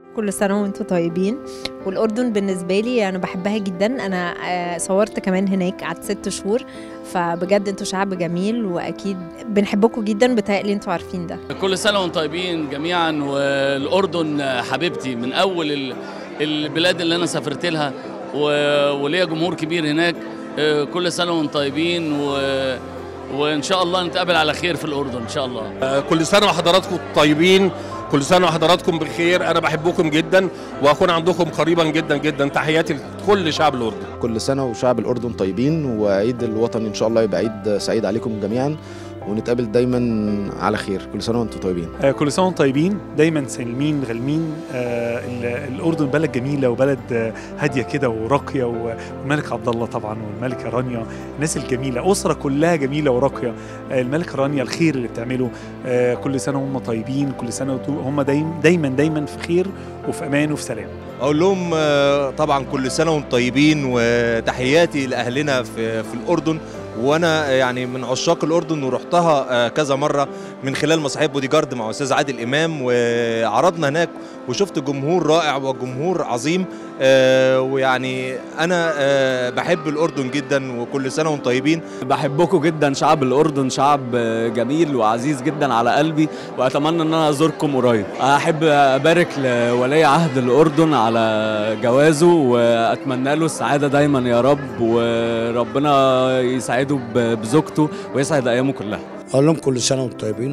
كل سنة وانتم طيبين والأردن بالنسبة لي أنا بحبها جدا أنا آه، صورت كمان هناك قعدت ست شهور فبجد انتوا شعب جميل وأكيد بنحبكم جدا بتهيألي انتوا عارفين ده كل سنة وانتم طيبين جميعا والأردن حبيبتي من أول ال- البلاد اللي أنا سافرت لها و- وليا جمهور كبير هناك آه، كل سنة وانتم طيبين و... وإن شاء الله نتقابل على خير في الأردن إن شاء الله كل سنة وحضراتكم طيبين كل سنة وحضراتكم بخير أنا بحبكم جدا وأكون عندكم قريبا جدا جدا تحياتي لكل شعب الأردن كل سنة وشعب الأردن طيبين وعيد الوطني إن شاء الله يبقى عيد سعيد عليكم جميعا ونتقابل دايما على خير كل سنة وأنتم طيبين آه، كل سنه وانتم طيبين دايما سالمين غالمين آه، ال- الاردن بلد جميله وبلد آه، هاديه كده وراقيه والملك عبد الله طبعا والملكه رانيا الناس الجميله اسره كلها جميله وراقيه آه، الملكه رانيا الخير اللي بتعمله آه، كل سنه وهم طيبين كل سنه وانتم- هم دايما دايما دايما في خير وفي امان وفي سلام اقول لهم آه، طبعا كل سنه وانتم طيبين وتحياتي لاهلنا في في الاردن وانا يعني من عشاق الاردن ورحتها آه، كذا مره من خلال مسرحيه بودي جارد مع استاذ عادل امام وعرضنا هناك وشفت جمهور رائع وجمهور عظيم آه، ويعني انا آه، بحب الاردن جدا وكل سنه وانتم طيبين بحبكم جدا شعب الأردن شعب جميل وعزيز جدا على قلبي وأتمنى إن أنا أزوركم قريب أحب أبارك لولي عهد الأردن على جوازه وأتمنى له السعادة دايما يا رب وربنا يسعده ب- بزوجته ويسعد أيامه كلها اقول لهم كل سنه وانتم طيبين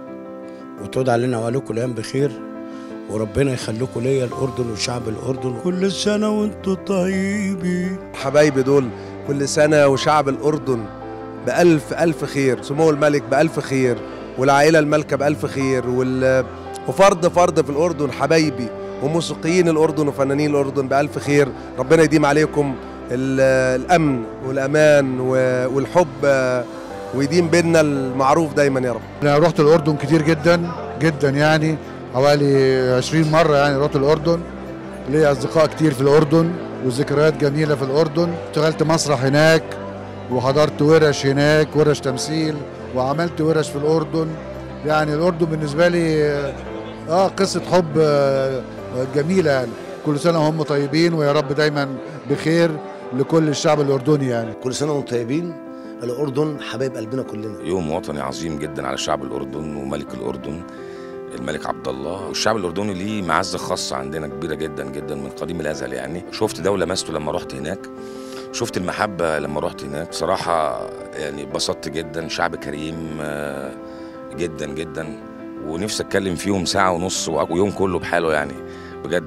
وتعود علينا وعليكم الايام بخير وربنا يخليكم ليا الاردن وشعب الاردن كل سنه وانتم طيبين حبايبي دول كل سنة وشعب الأردن بألف ألف خير سمو الملك بألف خير والعائلة المالكة بألف خير وال... وفرد فرد في الأردن حبايبي وموسيقيين الأردن وفنانين الأردن بألف خير ربنا يديم عليكم ال... الأمن والأمان و... والحب آه، ويديم بينا المعروف دايما يا رب انا رحت الاردن كتير جدا جدا يعني حوالي 20 مره يعني رحت الاردن ليا اصدقاء كتير في الاردن وذكريات جميله في الاردن اشتغلت مسرح هناك وحضرت ورش هناك ورش تمثيل وعملت ورش في الاردن يعني الاردن بالنسبه لي اه قصه حب آه، جميله يعني كل سنه وهم طيبين ويا رب دايما بخير لكل الشعب الاردني يعني كل سنه وانتم طيبين الاردن حبايب قلبنا كلنا يوم وطني عظيم جدا على شعب الأردن وملك الأردن الملك عبد الله والشعب الأردني ليه معزة خاصة عندنا كبيرة جدا جدا من قديم الأزل يعني شفت ده ولمسته لما رحت هناك شفت المحبة لما رحت هناك بصراحة يعني اتبسطت جدا شعب كريم آه، جدا جدا ونفسي اتكلم فيهم ساعة ونص ويوم كله بحاله يعني بجد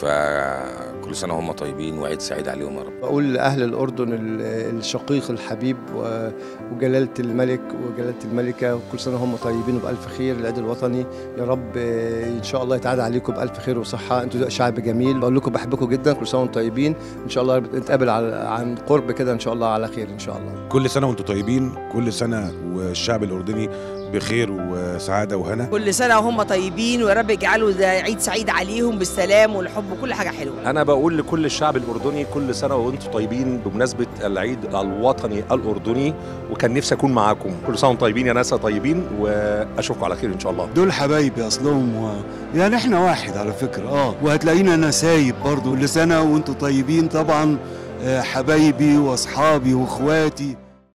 فكل سنة هم طيبين وعيد سعيد عليهم يا رب بقول لأهل الأردن ال- الشقيق الحبيب و- وجلالة الملك وجلالة الملكة وكل سنة هم طيبين وبألف خير العيد الوطني يا رب آه، إن شاء الله يتعاد عليكم بألف خير وصحة أنتوا شعب جميل بقول لكم بحبكم جدا كل سنة وانتم طيبين إن شاء الله نتقابل على عن قرب كده إن شاء الله على خير إن شاء الله كل سنة وانتم طيبين كل سنة والشعب الأردني بخير وسعادة وهنا كل سنة وهم طيبين ويا رب يجعلوا ده عيد سعيد عليهم بالسلام والحب وكل حاجة حلوة أنا بقول لكل الشعب الأردني كل سنة وأنتم طيبين بمناسبة العيد الوطني الأردني وكان نفسي أكون معاكم كل سنة وانتم طيبين يا ناس طيبين وأشوفكم على خير إن شاء الله دول حبايبي اصلهم و... يعني احنا واحد على فكره اه وهتلاقينا نسايب برضو كل سنه وانتم طيبين طبعا آه، حبايبي واصحابي واخواتي